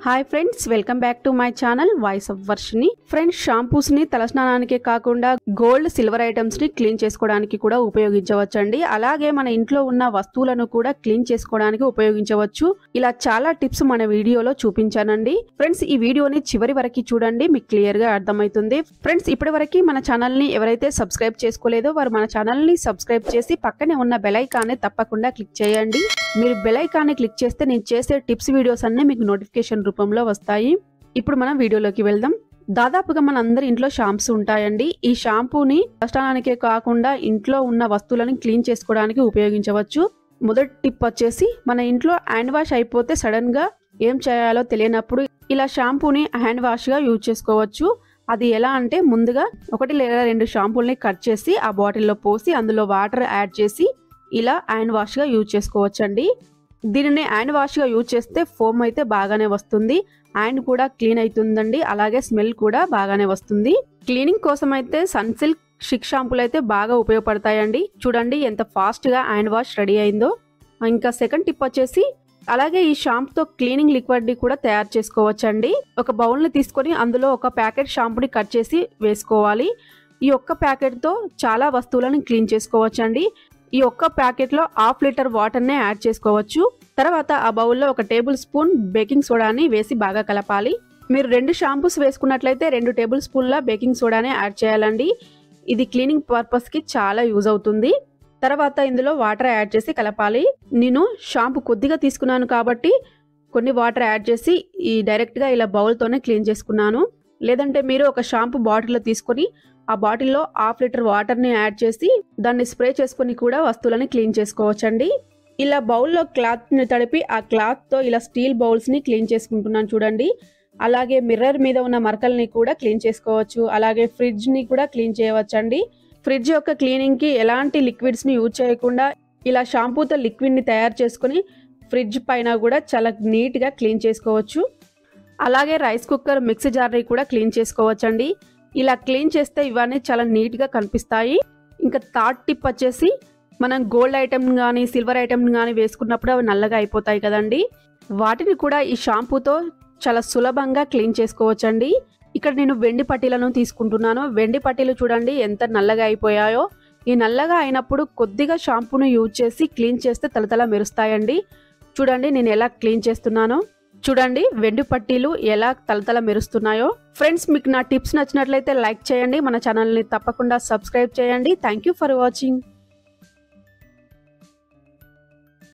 hi friends welcome back to my channel voice of Varshini friends shampoos ని తలస్నానానికే కాకుండా gold silver items ని clean చేసుకోవడానికి కూడా ఉపయోగించవచ్చండి అలాగే మన ఇంట్లో ఉన్న వస్తువులను కూడా క్లీన్ చేసుకోవడానికి ఉపయోగించవచ్చు ఇలా చాలా టిప్స్ మన వీడియోలో చూపించానండి ఫ్రెండ్స్ ఈ వీడియోని చివరి వరకు చూడండి మీకు క్లియర్ గా అర్థమవుతుంది ఫ్రెండ్స్ ఇప్పటి వరకు మన ఛానల్ ని ఎవరైతే సబ్స్క్రైబ్ చేసుకోలేదో వారు మన ఛానల్ ని సబ్స్క్రైబ్ చేసి పక్కనే ఉన్న బెల్ ఐకాన్ని తప్పకుండా క్లిక్ చేయండి మీరు బెల్ ఐకాన్ని క్లిక్ చేస్తే నేను చేసే టిప్స్ వీడియోస్ అన్నీ మీకు నోటిఫికేషన్ రూపంలో వస్తాయి ఇప్పుడు మనం వీడియోలోకి వెళ్దాం దాదాపుగా మన అందరి ఇంట్లో షాంప్స్ ఉంటాయండి ఈ షాంపూని కష్టానికే కాకుండా ఇంట్లో ఉన్న వస్తువులను క్లీన్ చేసుకోవడానికి ఉపయోగించవచ్చు మొదటి టిప్ వచ్చేసి మన ఇంట్లో హ్యాండ్ వాష్ అయిపోతే సడన్ గా ఏం చేయాలో తెలియనప్పుడు ఇలా షాంపూని హ్యాండ్ వాష్ గా యూజ్ చేసుకోవచ్చు అది ఎలా అంటే ముందుగా ఒకటి లేదా రెండు షాంపూల్ని కట్ చేసి ఆ బాటిల్లో పోసి అందులో వాటర్ యాడ్ చేసి ఇలా హ్యాండ్ వాష్గా యూజ్ చేసుకోవచ్చండి దీనిని హ్యాండ్ వాష్గా యూజ్ చేస్తే ఫోమ్ అయితే బాగానే వస్తుంది హ్యాండ్ కూడా క్లీన్ అవుతుందండి అలాగే స్మెల్ కూడా బాగానే వస్తుంది క్లీనింగ్ కోసం అయితే సన్సిల్క్ షిక్ షాంపూలు అయితే బాగా ఉపయోగపడతాయండి చూడండి ఎంత ఫాస్ట్గా హ్యాండ్ వాష్ రెడీ అయిందో ఇంకా సెకండ్ టిప్ వచ్చేసి అలాగే ఈ షాంపూతో క్లీనింగ్ లిక్విడ్ని కూడా తయారు చేసుకోవచ్చండి ఒక బౌల్ని తీసుకొని అందులో ఒక ప్యాకెట్ షాంపూని కట్ చేసి వేసుకోవాలి ఈ ఒక్క ప్యాకెట్తో చాలా వస్తువులను క్లీన్ చేసుకోవచ్చండి ఈ ఒక్క ప్యాకెట్లో హాఫ్ లీటర్ వాటర్నే యాడ్ చేసుకోవచ్చు తర్వాత ఆ బౌల్లో ఒక టేబుల్ స్పూన్ బేకింగ్ సోడాని వేసి బాగా కలపాలి మీరు రెండు షాంపూస్ వేసుకున్నట్లయితే రెండు టేబుల్ స్పూన్ల బేకింగ్ సోడానే యాడ్ చేయాలండి ఇది క్లీనింగ్ పర్పస్కి చాలా యూజ్ అవుతుంది తర్వాత ఇందులో వాటర్ యాడ్ చేసి కలపాలి నేను షాంపూ కొద్దిగా తీసుకున్నాను కాబట్టి కొన్ని వాటర్ యాడ్ చేసి ఈ డైరెక్ట్గా ఇలా బౌల్తోనే క్లీన్ చేసుకున్నాను లేదంటే మీరు ఒక షాంపూ బాటిల్లో తీసుకొని ఆ బాటిల్లో హాఫ్ లీటర్ వాటర్ని యాడ్ చేసి దాన్ని స్ప్రే చేసుకొని కూడా వస్తువులని క్లీన్ చేసుకోవచ్చండి ఇలా బౌల్లో క్లాత్ని తడిపి ఆ క్లాత్తో ఇలా స్టీల్ బౌల్స్ని క్లీన్ చేసుకుంటున్నాను చూడండి అలాగే మిర్రర్ మీద ఉన్న మరకల్ని కూడా క్లీన్ చేసుకోవచ్చు అలాగే ఫ్రిడ్జ్ని కూడా క్లీన్ చేయవచ్చండి ఫ్రిడ్జ్ యొక్క క్లీనింగ్కి ఎలాంటి లిక్విడ్స్ని యూజ్ చేయకుండా ఇలా షాంపూతో లిక్విడ్ని తయారు చేసుకొని ఫ్రిడ్జ్ పైన కూడా చాలా నీట్గా క్లీన్ చేసుకోవచ్చు అలాగే రైస్ కుక్కర్ మిక్సీ జార్ని కూడా క్లీన్ చేసుకోవచ్చండి ఇలా క్లీన్ చేస్తే ఇవన్నీ చాలా నీట్గా కనిపిస్తాయి ఇంకా థర్డ్ టిప్ వచ్చేసి మనం గోల్డ్ ఐటమ్ కానీ సిల్వర్ ఐటమ్ కానీ వేసుకున్నప్పుడు అవి నల్లగా అయిపోతాయి కదండి వాటిని కూడా ఈ షాంపూతో చాలా సులభంగా క్లీన్ చేసుకోవచ్చండి ఇక్కడ నేను వెండి పట్టీలను తీసుకుంటున్నాను వెండి పట్టీలు చూడండి ఎంత నల్లగా అయిపోయాయో ఈ నల్లగా అయినప్పుడు కొద్దిగా షాంపూను యూజ్ చేసి క్లీన్ చేస్తే తలతల మెరుస్తాయండి చూడండి నేను ఎలా క్లీన్ చేస్తున్నానో చూడండి వెండి పట్టీలు ఎలా తలతల మెరుస్తున్నాయో ఫ్రెండ్స్ మీకు నా టిప్స్ నచ్చినట్లయితే లైక్ చేయండి మన ఛానల్ని తప్పకుండా సబ్స్క్రైబ్ చేయండి థ్యాంక్ యూ ఫర్ వాచింగ్